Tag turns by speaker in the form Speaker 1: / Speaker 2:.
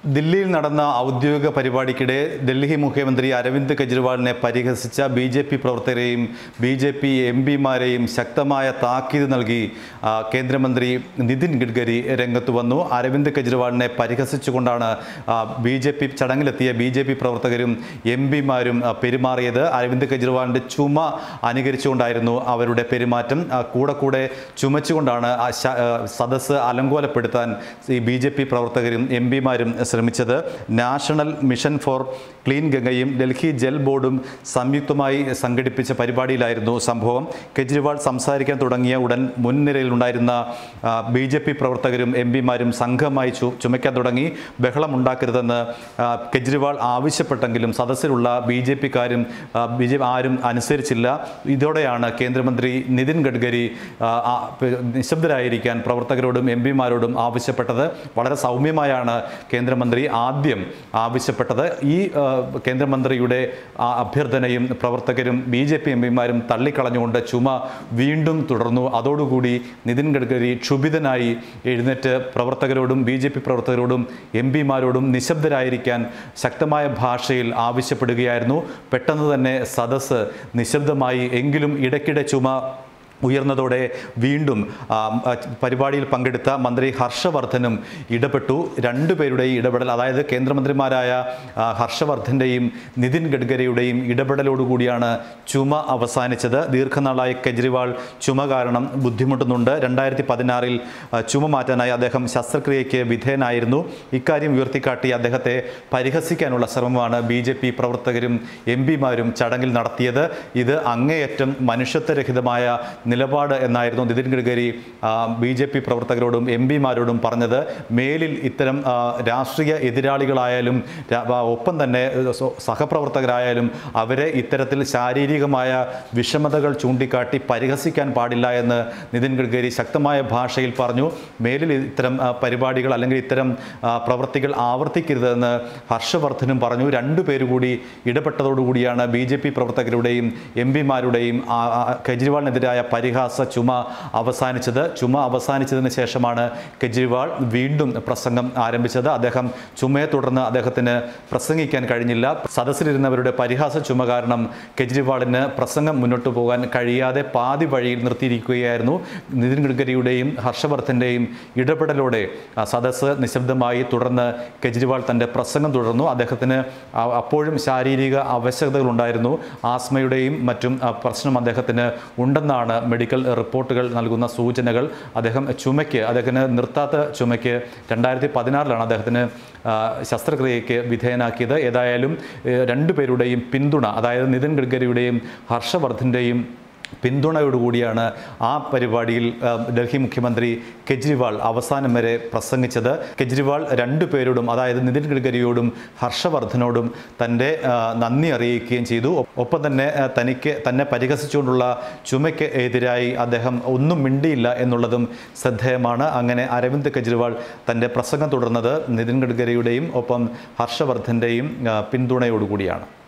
Speaker 1: ദില്ലിയിൽ നടന്ന ഔദ്യോഗിക പരിപാടിക്കിടെ ഡൽഹി മുഖ്യമന്ത്രി അരവിന്ദ് കെജ്രിവാളിനെ പരിഹസിച്ച ബി ജെ പി പ്രവർത്തകരെയും ബി ജെ പി എം പിമാരെയും ശക്തമായ താക്കീത് നൽകി ആ, കേന്ദ്രമന്ത്രി നിതിൻ ഗഡ്കരി രംഗത്ത് വന്നു അരവിന്ദ് കെജ്രിവാളിനെ പരിഹസിച്ചുകൊണ്ടാണ് ബി ജെ പി ചടങ്ങിലെത്തിയ ബി ജെ പി പ്രവർത്തകരും എം പിമാരും പെരുമാറിയത് അരവിന്ദ് കെജ്രിവാളിൻ്റെ ചുമ അനുകരിച്ചുകൊണ്ടായിരുന്നു അവരുടെ പെരുമാറ്റം ആ, കൂടെ കൂടെ ചുമച്ചുകൊണ്ടാണ് ആ ശ- ആ, സദസ്സ് അലങ്കോലപ്പെടുത്താൻ ഈ ബി ജെ പി പ്രവർത്തകരും എം പിമാരും ശ്രമിച്ചത് നാഷണൽ മിഷൻ ഫോർ ക്ലീൻ ഗംഗയും ഡൽഹി ജൽ ബോർഡും സംയുക്തമായി സംഘടിപ്പിച്ച പരിപാടിയിലായിരുന്നു സംഭവം കെജ്രിവാൾ സംസാരിക്കാൻ തുടങ്ങിയ ഉടൻ മുൻനിരയിലുണ്ടായിരുന്ന ബി ജെ പി പ്രവർത്തകരും എം പിമാരും സംഘമായി ചു ചുമയ്ക്കാൻ തുടങ്ങി ബഹളമുണ്ടാക്കരുതെന്ന് ആ, കെജ്രിവാൾ ആവശ്യപ്പെട്ടെങ്കിലും സദസ്സിലുള്ള ബി ജെ പിക്കാരും ബി ജെ ആരും അനുസരിച്ചില്ല ഇതോടെയാണ് കേന്ദ്രമന്ത്രി നിതിൻ ഗഡ്കരി ആ, ആ, പ- നിശബ്ദരായിരിക്കാൻ പ്രവർത്തകരോടും എം പിമാരോടും ആവശ്യപ്പെട്ടത് വളരെ സൗമ്യമായാണ് കേന്ദ്രമന്ത്രി ആദ്യം ആവശ്യപ്പെട്ടത് ഈ ആ, കേന്ദ്രമന്ത്രിയുടെ ആ അഭ്യർത്ഥനയും പ്രവർത്തകരും ബി ജെ പി എം പിമാരും തള്ളിക്കളഞ്ഞുകൊണ്ട് ചുമ വീണ്ടും തുടർന്നു അതോടുകൂടി നിതിൻ ഗഡ്കരി ക്ഷുഭിതനായി എഴുന്നേറ്റ് പ്രവർത്തകരോടും ബി ജെ പി പ്രവർത്തകരോടും എം പിമാരോടും നിശബ്ദരായിരിക്കാൻ ശക്തമായ ഭാഷയിൽ ആവശ്യപ്പെടുകയായിരുന്നു പെട്ടെന്ന് തന്നെ സദസ്സ് നിശബ്ദമായി എങ്കിലും ഇടയ്ക്കിടെ ചുമ ഉയർന്നതോടെ വീണ്ടും ആ, ആ, പരിപാടിയിൽ പങ്കെടുത്ത മന്ത്രി ഹർഷവർദ്ധനും ഇടപെട്ടു രണ്ടുപേരുടെയും ഇടപെടൽ അതായത് കേന്ദ്രമന്ത്രിമാരായ ആ, ഹർഷവർദ്ധൻ്റെയും നിതിൻ ഗഡ്കരിയുടെയും ഇടപെടലോടുകൂടിയാണ് ചുമ അവസാനിച്ചത് ദീർഘനാളായി കെജ്രിവാൾ ചുമ കാരണം ബുദ്ധിമുട്ടുന്നുണ്ട് രണ്ടായിരത്തി പതിനാറിൽ ചുമ മാറ്റാനായി അദ്ദേഹം ശസ്ത്രക്രിയയ്ക്ക് വിധേയനായിരുന്നു ഇക്കാര്യം ഉയർത്തിക്കാട്ടി അദ്ദേഹത്തെ പരിഹസിക്കാനുള്ള ശ്രമമാണ് ബി ജെ പി പ്രവർത്തകരും എം പിമാരും ചടങ്ങിൽ നടത്തിയത് ഇത് അങ്ങേയറ്റം മനുഷ്യത്വരഹിതമായ നിലപാട് എന്നായിരുന്നു Nitin Gadkari B J P പ്രവർത്തകരോടും എം പിമാരോടും പറഞ്ഞത് മേലിൽ ഇത്തരം ആ, രാഷ്ട്രീയ എതിരാളികളായാലും രാ- ആ, ഒപ്പം തന്നെ ഏഹ്, സ- സഹപ്രവർത്തകരായാലും അവരെ ഇത്തരത്തിൽ ശാരീരികമായ വിഷമതകൾ ചൂണ്ടിക്കാട്ടി പരിഹസിക്കാൻ പാടില്ല എന്ന് നിതിൻ ഗഡ്കരി ശക്തമായ ഭാഷയിൽ പറഞ്ഞു മേലിൽ ഇത്തരം ആ, പരിപാടികൾ അല്ലെങ്കിൽ ഇത്തരം ആ, പ്രവൃത്തികൾ ആവർത്തിക്കരുതെന്ന് ഹർഷവർദ്ധനും പറഞ്ഞു രണ്ടുപേരും കൂടി ഇടപെട്ടതോടുകൂടിയാണ് ബി ജെ പി പ്രവർത്തകരുടെയും എം പിമാരുടെയും കെജ്രിവാളിനെതിരായ പരിഹാസ ചുമ അവസാനിച്ചത് ചുമ അവസാനിച്ചതിന് ശേഷമാണ് കെജ്രിവാൾ വീണ്ടും പ്രസംഗം ആരംഭിച്ചത് അദ്ദേഹം ചുമയെ തുടർന്ന് അദ്ദേഹത്തിന് പ്രസംഗിക്കാൻ കഴിഞ്ഞില്ല സദസ്സിലിരുന്നവരുടെ പരിഹാസ ചുമ കാരണം കെജ്രിവാളിന് പ്രസംഗം മുന്നോട്ട് പോകാൻ കഴിയാതെ പാതി വഴിയിൽ നിർത്തിയിരിക്കുകയായിരുന്നു നിതിൻ ഗഡ്കരിയുടെയും ഹർഷവർദ്ധൻ്റെയും ഇടപെടലോടെ ആ സദസ്സ് നിശബ്ദമായി തുടർന്ന് കെജ്രിവാൾ തൻ്റെ പ്രസംഗം തുടർന്നു അദ്ദേഹത്തിന് ആ- അപ്പോഴും ശാരീരിക അവശതകളുണ്ടായിരുന്നു ആസ്മയുടെയും മറ്റും ആ, പ്രശ്നം അദ്ദേഹത്തിന് ഉണ്ടെന്നാണ് മെഡിക്കൽ റിപ്പോർട്ടുകൾ നൽകുന്ന സൂചനകൾ അദ്ദേഹം ചുമയ്ക്ക് അദ്ദേഹത്തിന് നിർത്താത്ത ചുമയ്ക്ക് രണ്ടായിരത്തി പതിനാറിലാണ് അദ്ദേഹത്തിന് ആ, ശസ്ത്രക്രിയയ്ക്ക് വിധേയനാക്കിയത് ഏതായാലും ഏ, രണ്ടുപേരുടെയും പിന്തുണ അതായത് നിതിൻ ഗഡ്കരിയുടെയും ഹർഷവർദ്ധൻ്റെയും പിന്തുണയോടുകൂടിയാണ് ആ പരിപാടിയിൽ ആ, ഡൽഹി മുഖ്യമന്ത്രി കെജ്രിവാൾ അവസാനം വരെ പ്രസംഗിച്ചത് കെജ്രിവാൾ രണ്ടു പേരോടും അതായത് നിതിൻ ഗഡ്കരിയോടും ഹർഷവർദ്ധനോടും തൻ്റെ ആ, നന്ദി അറിയിക്കുകയും ചെയ്തു ഒ- ഒപ്പം തന്നെ ആ, തനിക്ക് തന്നെ പരിഹസിച്ചുകൊണ്ടുള്ള ചുമയ്ക്ക് എതിരായി അദ്ദേഹം ഒന്നും മിണ്ടിയില്ല എന്നുള്ളതും ശ്രദ്ധേയമാണ് അങ്ങനെ അരവിന്ദ് കെജ്രിവാൾ തൻ്റെ പ്രസംഗം തുടർന്നത് നിതിൻ ഗഡ്കരിയുടെയും ഒപ്പം ഹർഷവർദ്ധൻ്റെയും ആ, പിന്തുണയോടുകൂടിയാണ്